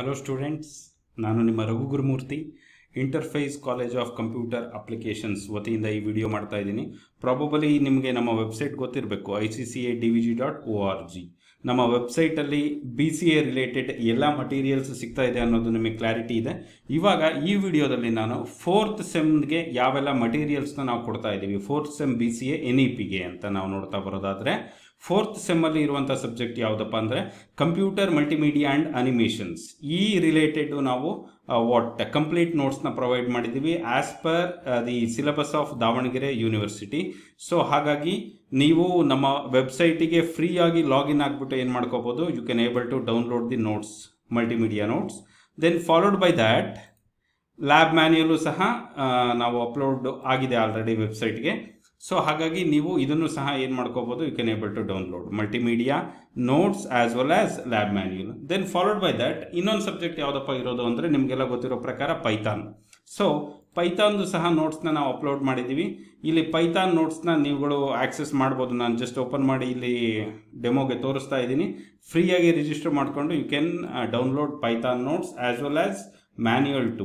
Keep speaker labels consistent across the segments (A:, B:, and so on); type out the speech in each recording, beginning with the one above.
A: hello students ನಾನು ನಿಮ್ಮ Raghu Gurumurthy Interface college of computer applications ವತಿಯಿಂದ ಈ ವಿಡಿಯೋ ಮಾಡ್ತಾ ಇದ್ದೀನಿ ಪ್ರಾಬಬಲಿ ನಿಮಗೆ ನಮ್ಮ ವೆಬ್ಸೈಟ್ ಗೊತ್ತಿರಬೇಕು I C C A D V G dot O R G ನಮ್ಮ ವೆಬ್ಸೈಟಲ್ಲಿ ಬಿ ಸಿ ಎ ರಿಲೇಟೆಡ್ ಎಲ್ಲ ಮಟೀರಿಯಲ್ಸ್ ಸಿಗ್ತಾ ಇದೆ ಅನ್ನೋದು ನಿಮಗೆ ಕ್ಲಾರಿಟಿ ಇದೆ ಇವಾಗ ಈ ವಿಡಿಯೋದಲ್ಲಿ ನಾನು ಫೋರ್ತ್ ಸೆಮ್ಗೆ ಯಾವೆಲ್ಲ ಮಟೀರಿಯಲ್ಸ್ನ ನಾವು ಕೊಡ್ತಾ ಇದ್ದೀವಿ fourth sem B C A N E ಪಿಗೆ ಅಂತ ನಾವು ನೋಡ್ತಾ ಬರೋದಾದರೆ ಫೋರ್ತ್ ಸೆಮ್ಮಲ್ಲಿ ಇರುವಂಥ ಸಬ್ಜೆಕ್ಟ್ ಯಾವುದಪ್ಪ ಅಂದರೆ ಕಂಪ್ಯೂಟರ್ ಮಲ್ಟಿಮೀಡಿಯಾ ಆ್ಯಂಡ್ ಅನಿಮೇಷನ್ಸ್ ಈ ರಿಲೇಟೆಡ್ ನಾವು ವಾಟ್ ಕಂಪ್ಲೀಟ್ ನೋಟ್ಸ್ನ ಪ್ರೊವೈಡ್ ಮಾಡಿದ್ದೀವಿ as per the syllabus of Davanagere university so ಹಾಗಾಗಿ ನೀವು ನಮ್ಮ ವೆಬ್ಸೈಟಿಗೆ ಫ್ರೀಯಾಗಿ ಲಾಗಿನ್ ಆಗಿಬಿಟ್ಟು ಏನು ಮಾಡ್ಕೋಬೋದು you can able to download the notes multimedia notes then followed by that lab manual ಸಹ ಆ, ನಾವು ಅಪ್ಲೋಡ್ ಆಗಿದೆ ಆಲ್ರೆಡಿ ವೆಬ್ಸೈಟ್ಗೆ ಸೊ ಹಾಗಾಗಿ ನೀವು ಇದನ್ನು ಸಹ ಏನು ಮಾಡ್ಕೋಬೋದು you can able to download multimedia notes as well as lab manual then followed by that ಇನ್ನೊಂದು ಸಬ್ಜೆಕ್ಟ್ ಯಾವುದಪ್ಪ ಇರೋದು ಅಂದರೆ ನಿಮಗೆಲ್ಲ ಗೊತ್ತಿರೋ ಪ್ರಕಾರ ಪೈಥಾನ್ ಸೊ ಪೈಥಾನ್ದು ಸಹ ನೋಟ್ಸ್ನ ನಾವು ಅಪ್ಲೋಡ್ ಮಾಡಿದ್ದೀವಿ ಇಲ್ಲಿ ಪೈಥಾನ್ ನೋಟ್ಸ್ನ ನೀವುಗಳು ಆಕ್ಸೆಸ್ ಮಾಡ್ಬೋದು ನಾನು ಜಸ್ಟ್ ಓಪನ್ ಮಾಡಿ ಇಲ್ಲಿ ಡೆಮೋಗೆ ತೋರಿಸ್ತಾ ಇದ್ದೀನಿ ಫ್ರೀಯಾಗಿ ರಿಜಿಸ್ಟರ್ ಮಾಡಿಕೊಂಡು you can download Python notes as well as manual to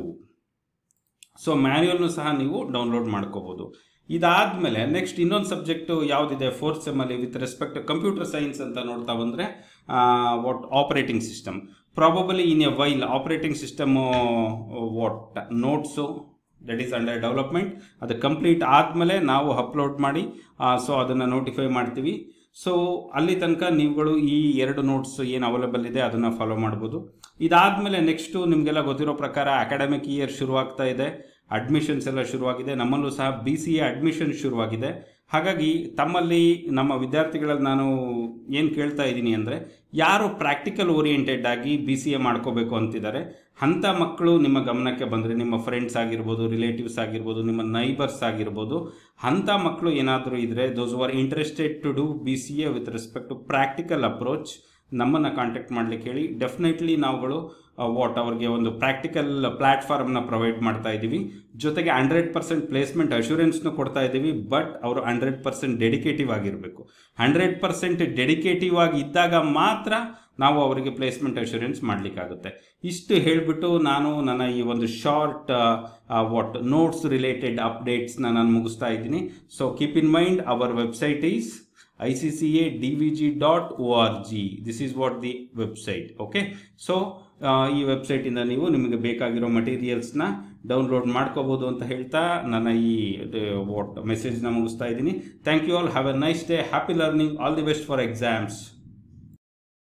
A: so ಮ್ಯಾನ್ಯುಯಲ್ನು ಸಹ ನೀವು ಡೌನ್ಲೋಡ್ ಮಾಡ್ಕೋಬೋದು ಇದಾದಮೇಲೆ ನೆಕ್ಸ್ಟ್ ಇನ್ನೊಂದು ಸಬ್ಜೆಕ್ಟು ಯಾವುದಿದೆ ಫೋರ್ತ್ ಸೆಮ್ಮಲ್ಲಿ ವಿತ್ ರೆಸ್ಪೆಕ್ಟ್ ಕಂಪ್ಯೂಟರ್ ಸೈನ್ಸ್ ಅಂತ ನೋಡ್ತಾ ಬಂದರೆ what operating system probably in a while operating system what notes that is under development ಅದು ಕಂಪ್ಲೀಟ್ ಆದಮೇಲೆ ನಾವು ಅಪ್ಲೋಡ್ ಮಾಡಿ ಸೊ ಅದನ್ನು ನೋಟಿಫೈ ಮಾಡ್ತೀವಿ ಸೊ ಅಲ್ಲಿ ತನಕ ನೀವುಗಳು ಈ ಎರಡು ನೋಟ್ಸ್ ಏನು ಅವೈಲೇಬಲ್ ಇದೆ ಅದನ್ನು ಫಾಲೋ ಮಾಡ್ಬೋದು ಇದಾದಮೇಲೆ ನೆಕ್ಸ್ಟು ನಿಮಗೆಲ್ಲ ಗೊತ್ತಿರೋ ಪ್ರಕಾರ ಅಕಾಡೆಮಿಕ್ ಇಯರ್ ಶುರುವಾಗ್ತಾ ಇದೆ ಅಡ್ಮಿಷನ್ಸ್ ಎಲ್ಲ ಶುರುವಾಗಿದೆ ನಮ್ಮಲ್ಲೂ ಸಹ ಬಿ ಸಿ ಎ ಅಡ್ಮಿಷನ್ ಶುರುವಾಗಿದೆ ಹಾಗಾಗಿ ತಮ್ಮಲ್ಲಿ ನಮ್ಮ ವಿದ್ಯಾರ್ಥಿಗಳಲ್ಲಿ ನಾನು ಏನು ಕೇಳ್ತಾ ಇದ್ದೀನಿ ಅಂದರೆ ಯಾರು ಪ್ರಾಕ್ಟಿಕಲ್ ಓರಿಯೆಂಟೆಡ್ ಆಗಿ ಬಿ ಸಿ ಎ ಮಾಡ್ಕೋಬೇಕು ಅಂತಿದ್ದಾರೆ ಅಂಥ ಮಕ್ಕಳು ನಿಮ್ಮ ಗಮನಕ್ಕೆ ಬಂದರೆ ನಿಮ್ಮ ಫ್ರೆಂಡ್ಸ್ ಆಗಿರ್ಬೋದು ರಿಲೇಟಿವ್ಸ್ ಆಗಿರ್ಬೋದು ನಿಮ್ಮ ನೈಬರ್ಸ್ ಆಗಿರ್ಬೋದು ಅಂಥ ಮಕ್ಕಳು ಏನಾದರೂ ಇದ್ದರೆ those are interested to do B C A with respect to practical approach ನಮ್ಮನ್ನು ಕಾಂಟ್ಯಾಕ್ಟ್ ಮಾಡಲಿಕ್ಕೆ ಹೇಳಿ ಡೆಫಿನೆಟ್ಲಿ ನಾವುಗಳು ವಾಟ್ ಅವ್ರಿಗೆ ಒಂದು ಪ್ರಾಕ್ಟಿಕಲ್ ಪ್ಲ್ಯಾಟ್ಫಾರ್ಮ್ನ ಪ್ರೊವೈಡ್ ಮಾಡ್ತಾ ಇದ್ದೀವಿ ಜೊತೆಗೆ ಹಂಡ್ರೆಡ್ ಪರ್ಸೆಂಟ್ ಪ್ಲೇಸ್ಮೆಂಟ್ ಅಶ್ಯೂರೆನ್ಸ್ನು ಕೊಡ್ತಾ ಇದ್ದೀವಿ ಬಟ್ ಅವರು ಹಂಡ್ರೆಡ್ ಪರ್ಸೆಂಟ್ ಡೆಡಿಕೇಟಿವ್ ಆಗಿರಬೇಕು ಹಂಡ್ರೆಡ್ ಪರ್ಸೆಂಟ್ ಡೆಡಿಕೇಟಿವ್ ಆಗಿ ಇದ್ದಾಗ ಮಾತ್ರ ನಾವು ಅವರಿಗೆ ಪ್ಲೇಸ್ಮೆಂಟ್ ಅಶ್ಯೂರೆನ್ಸ್ ಮಾಡಲಿಕ್ಕಾಗುತ್ತೆ ಇಷ್ಟು ಹೇಳಿಬಿಟ್ಟು ನಾನು ನನ್ನ ಈ ಒಂದು ಶಾರ್ಟ್ ವಾಟ್ ನೋಟ್ಸ್ ರಿಲೇಟೆಡ್ ಅಪ್ಡೇಟ್ಸ್ನ ನಾನು ಮುಗಿಸ್ತಾ ಇದ್ದೀನಿ so keep in mind our website is I C C A D V G dot O R G this is what the website okay so ಈ ವೆಬ್ಸೈಟಿಂದ ನೀವು ನಿಮಗೆ ಬೇಕಾಗಿರೋ ಮಟೀರಿಯಲ್ಸ್ನ ಡೌನ್ಲೋಡ್ ಮಾಡ್ಕೋಬೋದು ಅಂತ ಹೇಳ್ತಾ ನನ್ನ ಈ ವಾಟ್ ಮೆಸೇಜ್ನ ಮುಗಿಸ್ತಾ ಇದ್ದೀನಿ thank you all have a nice day happy learning all the best for exams